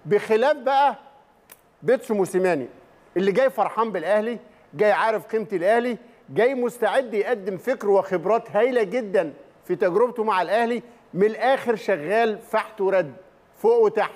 بخلاف بقى بيتسو موسيماني اللي جاي فرحان بالاهلي جاي عارف قيمه الاهلي جاي مستعد يقدم فكر وخبرات هايله جدا في تجربته مع الاهلي من الاخر شغال فحت ورد فوق وتحت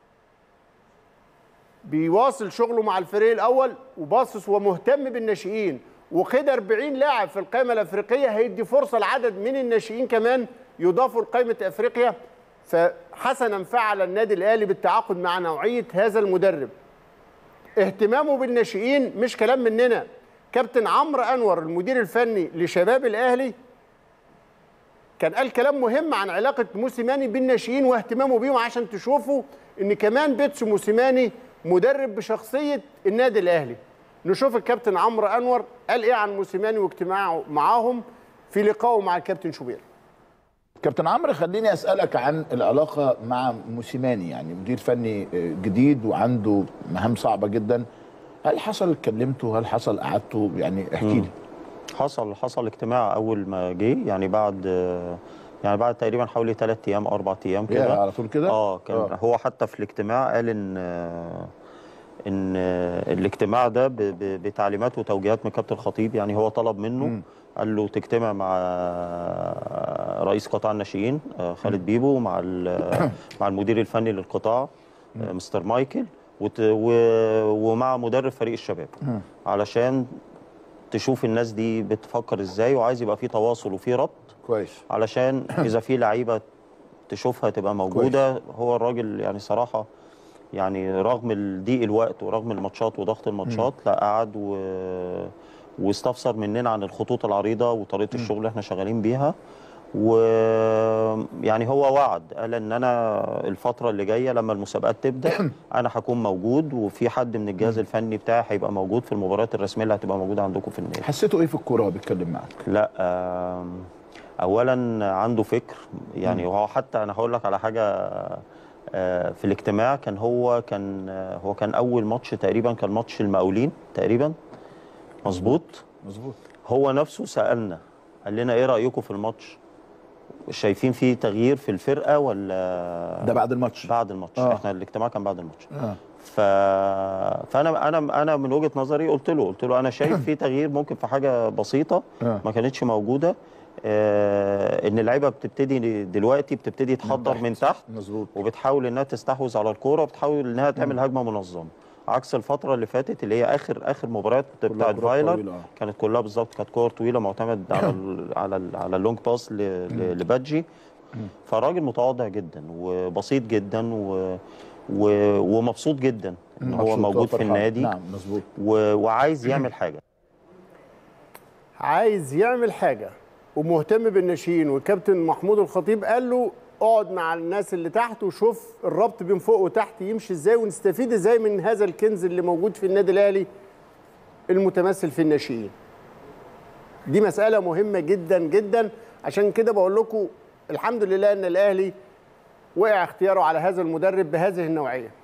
بيواصل شغله مع الفريق الاول وباصص ومهتم بالناشئين وقيد 40 لاعب في القائمه الافريقيه هيدي فرصه لعدد من الناشئين كمان يضافوا لقائمه افريقيا فحسنا فعل النادي الاهلي بالتعاقد مع نوعيه هذا المدرب اهتمامه بالناشئين مش كلام مننا كابتن عمرو انور المدير الفني لشباب الاهلي كان قال كلام مهم عن علاقه موسيماني بالناشئين واهتمامه بيهم عشان تشوفوا ان كمان بيتسو موسيماني مدرب بشخصيه النادي الاهلي نشوف الكابتن عمرو انور قال ايه عن موسيماني واجتماعه معاهم في لقائه مع الكابتن شوبير كابتن عمرو خليني اسالك عن العلاقه مع موسيماني يعني مدير فني جديد وعنده مهام صعبه جدا هل حصل اتكلمتوا هل حصل قعدتوا يعني احكي لي حصل حصل اجتماع اول ما جه يعني بعد يعني بعد تقريبا حوالي ثلاث ايام اربع ايام يا كده على طول كده اه كان آه. هو حتى في الاجتماع قال ان ان الاجتماع ده ب- ب- بتعليمات وتوجيهات من كابتن الخطيب يعني هو طلب منه قال له تجتمع مع رئيس قطاع الناشئين آه، خالد بيبو مع ال- مع المدير الفني للقطاع آه، مستر مايكل وت- و- ومع مدرب فريق الشباب علشان تشوف الناس دي بتفكر ازاي وعايز يبقى في تواصل وفي ربط كويس علشان اذا في لعيبه تشوفها تبقى موجوده هو الراجل يعني صراحه يعني رغم ضيق الوقت ورغم الماتشات وضغط الماتشات لا قعد و... واستفسر مننا عن الخطوط العريضه وطريقه الشغل اللي احنا شغالين بيها ويعني هو وعد قال ان انا الفتره اللي جايه لما المسابقات تبدا انا هكون موجود وفي حد من الجهاز الفني بتاعي هيبقى موجود في المباريات الرسميه اللي هتبقى موجوده عندكم في النادي حسيتوا ايه في الكوره وهو بيتكلم معاك لا آم، اولا عنده فكر يعني هو حتى انا هقول لك على حاجه آه، في الاجتماع كان هو كان آه، هو كان اول ماتش تقريبا كان ماتش المقاولين تقريبا مظبوط مظبوط هو نفسه سالنا قال لنا ايه رايكم في الماتش شايفين في تغيير في الفرقه ولا ده بعد الماتش بعد الماتش آه. احنا الاجتماع كان بعد الماتش آه. ف... فانا انا انا من وجهه نظري قلت له قلت له انا شايف في تغيير ممكن في حاجه بسيطه آه. ما كانتش موجوده آه ان اللعيبه بتبتدي دلوقتي بتبتدي تحضر من تحت مظبوط وبتحاول انها تستحوذ على الكوره وبتحاول انها تعمل هجمه منظمه عكس الفتره اللي فاتت اللي هي اخر اخر مباريات بتاعت كرات فايلر طويلة، آه. كانت كلها بالظبط كانت كور طويله معتمد على ال على ال على اللونج باس ل- ل- لبادجي فراجل متواضع جدا وبسيط جدا و و ومبسوط جدا ان هو مبسوط موجود في وفرحان. النادي نعم مظبوط و... وعايز يعمل حاجه عايز يعمل حاجه ومهتم بالناشئين والكابتن محمود الخطيب قال له اقعد مع الناس اللي تحت وشوف الربط بين فوق وتحت يمشي ازاي ونستفيد ازاي من هذا الكنز اللي موجود في النادي الاهلي المتمثل في الناشئين دي مساله مهمه جدا جدا عشان كده بقول لكم الحمد لله ان الاهلي وقع اختياره على هذا المدرب بهذه النوعيه